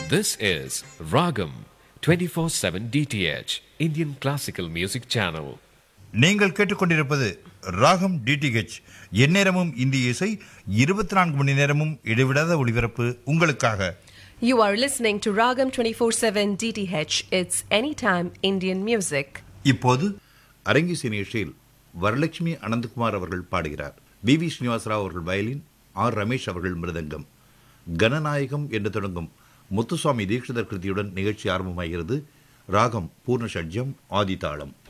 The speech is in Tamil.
This is Ragam 24/7 DTH Indian Classical Music Channel. நீங்கள் கேட்டுக்கொண்டிருப்பது ராகம் டிடிஹெச் எந்நேரமும் இந்திய இசை இருபத்தி நான்கு மணி நேரமும் இடைவிடாத ஒளிபரப்பு உங்களுக்காக You are listening to Ragam 24/7 DTH. It's anytime Indian music. இப்போது அரங்கிசை நிகழ்ச்சியில் வரலட்சுமி அனந்தகுமார் அவர்கள் பாடுகிறார் பி வி ஸ்ரீனிவாசராவ் அவர்கள் வயலின் ஆர் ரமேஷ் அவர்கள் மிருதங்கம் கணநாயகம் என்று தொடங்கும் முத்துசுவாமி தீட்சிதர் கிருதியுடன் நிகழ்ச்சி ஆரம்பமாகிறது ராகம் பூர்ண ஷட்ஜம் ஆதிதாளம்